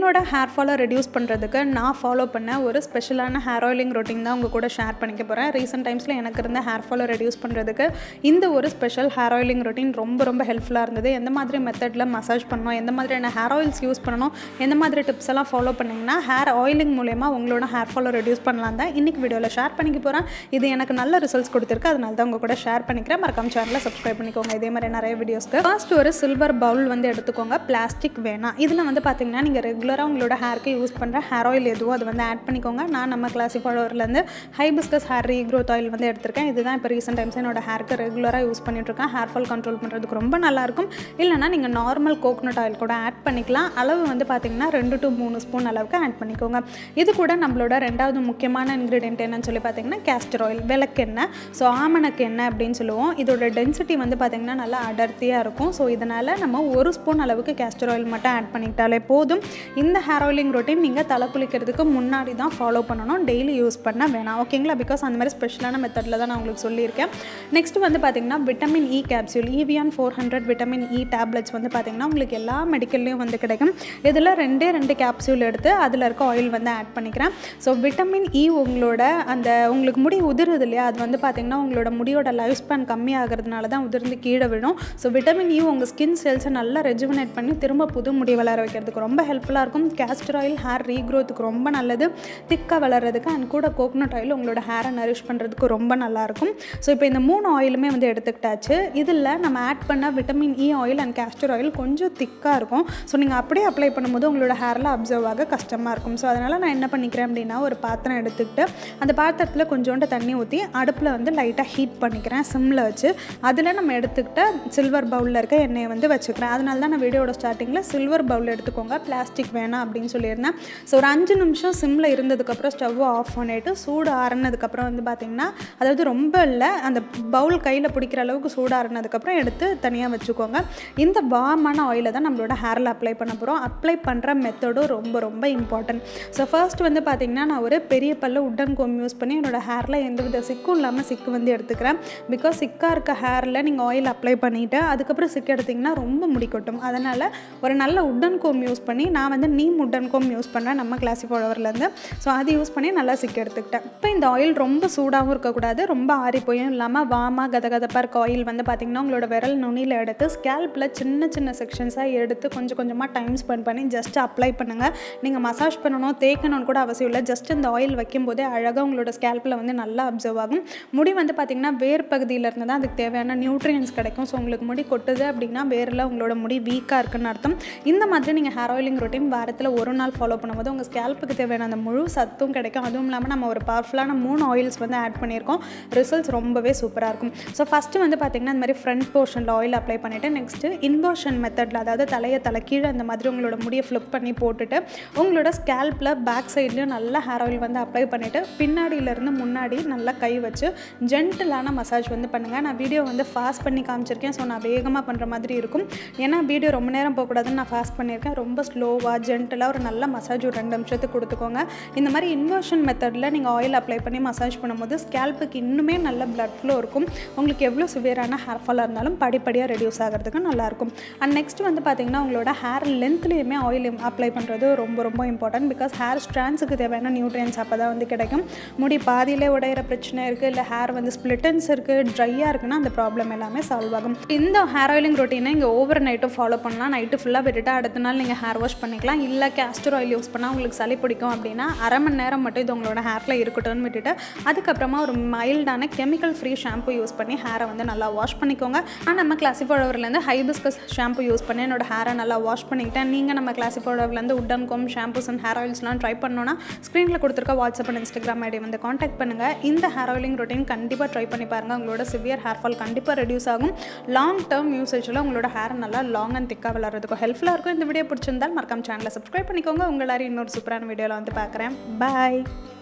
என்னோட hair ஃபாலை reduce பண்ணுறதுக்கு நான் ஃபாலோ பண்ண ஒரு ஸ்பெஷலான ஹேர் ஆயிலிங் ரொட்டீன் தான் உங்கள் கூட ஷேர் பண்ணிக்க போகிறேன் ரீசெண்ட் டைம்ஸில் எனக்கு இருந்த ஹேர் ஃபாலை ரெடியூஸ் பண்ணுறதுக்கு இந்த ஒரு ஸ்பெஷல் ஹேர் ஆயிலிங் ரொட்டீன் ரொம்ப ரொம்ப ஹெல்ப்ஃபுல்லாக இருந்தது எந்த மாதிரி மெத்தடில் மசாஜ் பண்ணணும் எந்த மாதிரியான ஹேர் ஆயில்ஸ் யூஸ் பண்ணணும் எந்த மாதிரி டிப்ஸ் எல்லாம் ஃபாலோ பண்ணிங்கன்னா ஹேர் ஆயிலிங் மூலயமா உங்களோட ஹேர் ஃபாலை ரெடியூஸ் பண்ணலாம் தான் இன்றைக்கி வீடியோவில் ஷேர் பண்ணிக்க போகிறேன் இது எனக்கு நல்ல ரிசல்ட்ஸ் கொடுத்துருக்கு அதனால தான் உங்கள் கூட ஷேர் பண்ணிக்கிறேன் மறக்காம சேனலை சப்ஸ்கிரைப் பண்ணிக்கோங்க இதே மாதிரி நிறைய வீடியோஸ்க்கு ஃபர்ஸ்ட் ஒரு சில்வர் பவுல் வந்து எடுத்துக்கோங்க பிளாஸ்டிக் வேணாம் இதில் வந்து பார்த்தீங்கன்னா நீங்கள் ரெகுலராக உங்களோட ஹேருக்கு யூஸ் பண்ணுற ஹேர் ஆயில் எதுவோ அது வந்து ஆட் பண்ணிக்கோங்க நான் நம்ம கிளாசிஃபோர்லேருந்து ஹைபிஸ்கஸ் ஹேர் ரீக்ரோத் ஆயில் வந்து எடுத்திருக்கேன் இதுதான் இப்போ ரீசெண்ட் டைம்ஸ் என்னோட ஹேருக்கு ரெகுலராக யூஸ் பண்ணிட்டுருக்கேன் ஹேர் ஃபால் கண்ட்ரோல் பண்ணுறதுக்கு ரொம்ப நல்லாயிருக்கும் இல்லைனா நீங்கள் நார்மல் கோகனட் ஆயில் கூட ஆட் பண்ணிக்கலாம் அளவு வந்து பார்த்தீங்கன்னா ரெண்டு டு மூணு ஸ்பூன் அளவுக்கு ஆட் பண்ணிக்கோங்க இது கூட நம்மளோட ரெண்டாவது முக்கியமான இன்க்ரீடியன்ட் என்னன்னு சொல்லி பார்த்தீங்கன்னா கேஸ்டர் ஆயில் விளக்கெண்ணெய் ஸோ ஆமணக்கு எண்ணெய் அப்படின்னு சொல்லுவோம் இதோட டென்சிட்டி வந்து பார்த்திங்கன்னா நல்லா அடர்த்தியாக இருக்கும் ஸோ இதனால் நம்ம ஒரு ஸ்பூன் அளவுக்கு கேஸ்டர் ஆயில் மட்டும் ஆட் பண்ணிக்கிட்டாலே போதும் இந்த ஹேர் ஆயிலிங் ரொட்டீன் நீங்கள் தலை குளிக்கிறதுக்கு முன்னாடி தான் ஃபாலோ பண்ணணும் டெய்லி யூஸ் பண்ண வேணாம் ஓகேங்களா பிகாஸ் அந்த மாதிரி ஸ்பெஷலான மெத்தடில் தான் நான் உங்களுக்கு சொல்லியிருக்கேன் நெக்ஸ்ட் வந்து பார்த்திங்கன்னா vitamin E capsule Evion four hundred vitamin E tablets வந்து பார்த்திங்கன்னா உங்களுக்கு எல்லா மெடிக்கல்லையும் வந்து கிடைக்கும் இதில் ரெண்டே ரெண்டு கேப்சூல் எடுத்து அதில் இருக்க ஆயில் வந்து ஆட் பண்ணிக்கிறேன் ஸோ விட்டமின் இ உங்களோட அந்த உங்களுக்கு முடி உதிருது இல்லையா அது வந்து பார்த்திங்கன்னா உங்களோட முடியோட லைஃப் ஸ்பேன் கம்மியாகிறதுனால தான் உதிர்ந்து கீழே விழும் ஸோ விட்டமின் இ உங்கள் ஸ்கின் செல்ஸை நல்லா ரெஜுவனேட் பண்ணி திரும்ப புது முடி வளர வைக்கிறதுக்கு ரொம்ப ஹெல்ப்ஃபுல்லாக இருக்கும் கேஸ்டர் ஆயில் ஹேர் ரீக்ரோத்துக்கு ரொம்ப நல்லது திக்காக வளர்கிறதுக்கு அண்ட் கூட கோகனட் ஆயில் உங்களோட ஹேரை நரிஷ் பண்ணுறதுக்கு ரொம்ப நல்லாயிருக்கும் ஸோ இப்போ இந்த மூணு ஆயிலுமே வந்து எடுத்துக்கிட்டாச்சு இதில் நம்ம ஆட் பண்ண vitamin E oil and castor oil கொஞ்சம் திக்காக இருக்கும் ஸோ நீங்கள் அப்படியே அப்ளை பண்ணும்போது உங்களோட ஹேரில் அப்சர்வ் ஆக கஷ்டமாக இருக்கும் ஸோ அதனால் நான் என்ன பண்ணிக்கிறேன் அப்படின்னா ஒரு பாத்திரம் எடுத்துக்கிட்டு அந்த பாத்திரத்தில் கொஞ்சோண்டு தண்ணி ஊற்றி அடுப்பில் வந்து லைட்டாக ஹீட் பண்ணிக்கிறேன் சிம்மில் வச்சு அதில் நம்ம எடுத்துக்கிட்ட சில்வர் பவுலில் இருக்க எண்ணெயை வந்து வச்சுக்கிறேன் அதனால தான் நான் வீடியோட ஸ்டார்டிங்கில் சில்வர் பவுல் எடுத்துக்கோங்க பிளாஸ்டிக் வேணாம் அப்படின்னு சொல்லியிருந்தேன் ஸோ ஒரு அஞ்சு நிமிஷம் சிம்மில் இருந்ததுக்கப்புறம் ஸ்டவ்வை ஆஃப் பண்ணிவிட்டு சூடு ஆறுனதுக்கப்புறம் வந்து பார்த்திங்கன்னா அதாவது ரொம்ப இல்லை அந்த பவுல் கையில் பிடிக்கிற அளவுக்கு சூடு ஆறுனதுக்கப்புறம் எடுத்து தனியாக வச்சுக்கோங்க இந்த வாமான ஆயிலை தான் நம்மளோட ஹேரில் அப்ளை பண்ண போகிறோம் அப்ளை பண்ணுற மெத்தடும் ரொம்ப ரொம்ப இம்பார்ட்டன்ட் ஸோ ஃபர்ஸ்ட் வந்து பார்த்திங்கன்னா நான் ஒரு பெரிய பல்லு உட்டன் கோம் யூஸ் பண்ணி என்னோட ஹேரில் எந்த வித சிக்கும் இல்லாமல் சிக்கு வந்து எடுத்துக்கிறேன் பிகாஸ் சிக்காக இருக்க ஹேரில் நீங்கள் ஆயில் அப்ளை பண்ணிவிட்டு அதுக்கப்புறம் சிக்கு எடுத்திங்கன்னா ரொம்ப முடிக்கட்டும் அதனால் ஒரு நல்ல உட்டன் கோம் யூஸ் பண்ணி நான் வந்து நீம் உட்டன் கோம் யூஸ் பண்ணேன் நம்ம கிளாசிஃபோவர்லேருந்து ஸோ அது யூஸ் பண்ணி நல்லா சிக்கு எடுத்துக்கிட்டேன் இப்போ இந்த ஆயில் ரொம்ப சூடாகவும் இருக்கக்கூடாது ரொம்ப ஆறி போயும் இல்லாமல் வாமா கதகதப்பாக இருக்க ஆயில் வந்து பார்த்திங்கன்னா உங்களோட விரல் நுனியில் எடுத்து ஸ்கேல்பில் சின்ன சின்ன செக்ஷன்ஸாக எடுத்து கொஞ்சம் கொஞ்சமாக டைம் ஸ்பெண்ட் பண்ணி ஜஸ்ட் அப்ளை பண்ணுங்கள் நீங்கள் மசாஜ் பண்ணணும் தேய்க்கணும்னு கூட அவசியம் இல்லை ஜஸ்ட் இந்த ஆயில் வைக்கும்போதே அழகாக உங்களோட ஸ்கேல்பில் வந்து நல்லா அப்சர்வ் ஆகும் முடி வந்து பார்த்திங்கன்னா வேர் பகுதியில் இருந்து தான் அதுக்கு தேவையான நியூட்ரியன்ஸ் கிடைக்கும் ஸோ உங்களுக்கு முடி கொட்டுது அப்படின்னா வேரில் உங்களோட முடி வீக்காக இருக்குன்னு அர்த்தம் இந்த மாதிரி நீங்கள் ஹேர் ஆயிலிங் ரொட்டீன் வாரத்தில் ஒரு நாள் ஃபாலோ பண்ணும்போது உங்கள் ஸ்கேல்ப்புக்கு தேவையான அந்த முழு சத்தும் கிடைக்கும் அதுவும் இல்லாமல் நம்ம ஒரு பவர்ஃபுல்லான மூணு ஆயில்ஸ் வந்து ஆட் பண்ணியிருக்கோம் ரிசல்ட்ஸ் ரொம்பவே சூப்பராக இருக்கும் ஸோ ஃபஸ்ட்டு வந்து பார்த்திங்கன்னா இந்த மாதிரி ஃப்ரண்ட் போர்ஷனில் ஆயில் அப்ளை பண்ணிவிட்டு நெக்ஸ்ட்டு இன்வர்ஷன் மெத்தடில் அதாவது தலையை தலை கீழே அந்த மாதிரி உங்களோட முடியை ஃப்ளிப் பண்ணி போட்டுட்டு உங்களோட ஸ்கேல்பில் பேக் சைட்லேயும் நல்லா ஹேர் ஆயில் வந்து அப்ளை பண்ணிவிட்டு பின்னாடியிலேருந்து முன்னாடி நல்லா கை வச்சு ஜென்டிலான மசாஜ் வந்து பண்ணுங்கள் நான் வீடியோ வந்து ஃபாஸ்ட் பண்ணி காமிச்சிருக்கேன் ஸோ நான் வேகமாக பண்ணுற மாதிரி இருக்கும் ஏன்னா வீடியோ ரொம்ப நேரம் போகக்கூடாதுன்னு நான் ஃபாஸ்ட் பண்ணியிருக்கேன் ரொம்ப ஸ்லோவாக ஜென்டலாக ஒரு நல்ல மசாஜ் ஒரு ரெண்டு நிமிஷத்துக்கு கொடுத்துக்கோங்க இந்த மாதிரி இன்வர்ஷன் மெத்தடில் நீங்கள் ஆயில் அப்ளை பண்ணி மசாஜ் பண்ணும்போது ஸ்கேல்ப்புக்கு இன்னுமே நல்ல பிளட் ஃப்ளோ இருக்கும் உங்களுக்கு எவ்வளோ சிவியரான ஹேர் ஃபாலாக இருந்தாலும் படிப்படியாக ரெடியூஸ் ஆகிறதுக்கு நல்லாயிருக்கும் அண்ட் நெக்ஸ்ட் வந்து பார்த்திங்கன்னா உங்களோட ஹேர் லென்த்லேயுமே ஆயில் அப்ளை பண்ணுறது ரொம்ப ரொம்ப இம்பார்ட்டன்ட் பிகாஸ் ஹேர் ஸ்ட்ரான்ஸுக்கு தேவையான நியூட்ரியன்ஸ் அப்போ தான் வந்து கிடைக்கும் முடி பாதியிலே உடையிற பிரச்சனை இருக்குது இல்லை ஹேர் வந்து ஸ்ப்ளிட்டன்ஸ் இருக்குது ட்ரையாக இருக்குன்னா அந்த ப்ராப்ளம் எல்லாமே சால்வ் ஆகும் இந்த ஹேர் ஆயிலிங் ரொட்டீனை இங்கே ஓவர் நைட்டும் ஃபாலோ பண்ணலாம் நைட்டு ஃபுல்லாக விட்டுட்டு அடுத்த நாள் நீங்கள் ஹேர் வாஷ் பண்ணிக்கலாம் இல்லை கேஸ்டர் ஆயில் யூஸ் பண்ணால் உங்களுக்கு சளி பிடிக்கும் அப்படின்னா அரை மணி நேரம் மட்டும் இது உங்களோட ஹேரில் இருக்கட்டும்னு விட்டுட்டு அதுக்கப்புறமா ஒரு மைல்டான கெமிக்கல் ஃப்ரீ ஷாம்பு யூஸ் பண்ணி ஹேரை வந்து நல்லா வாஷ் பண்ணிக்கோங்க நான் நம்ம கிளாசிஃபோடவர்லேருந்து ஹைபிஸ்கஸ் ஷாம்பு யூஸ் பண்ணி என்னோட ஹேரை நல்லா வாஷ் பண்ணிக்கிட்டேன் நீங்கள் நம்ம கிளாசிஃபோடவர்லேருந்து wooden comb shampoos and hair ஆயில்ஸ்லாம் ட்ரை பண்ணோன்னா ஸ்க்ரீனில் கொடுத்துருக்க வாட்ஸ்அப் அண்ட் இன்ஸ்டாகிராம் ஐடி வந்து காண்டாக்ட் பண்ணுங்கள் இந்த ஹேர் ஆயிலிங் ரொட்டீன் கண்டிப்பாக ட்ரை பண்ணி பாருங்கள் உங்களோட சிவியர் ஹேர் ஃபால் கண்டிப்பாக ரெடியூஸ் ஆகும் லாங் டேர்ம் யூசேஜில் உங்களோட ஹேர் நல்லா லாங் அண்ட் திக்காக வளர்றதுக்கும் ஹெல்ப்ஃபுல்லாக இருக்கும் இந்த வீடியோ பிடிச்சிருந்தால் மறக்காம சேனலை சப்ஸ்கிரைப் பண்ணிக்கோங்க உங்களாரி இன்னொரு சூப்பரான வீடியோவில் வந்து பார்க்குறேன் பாய்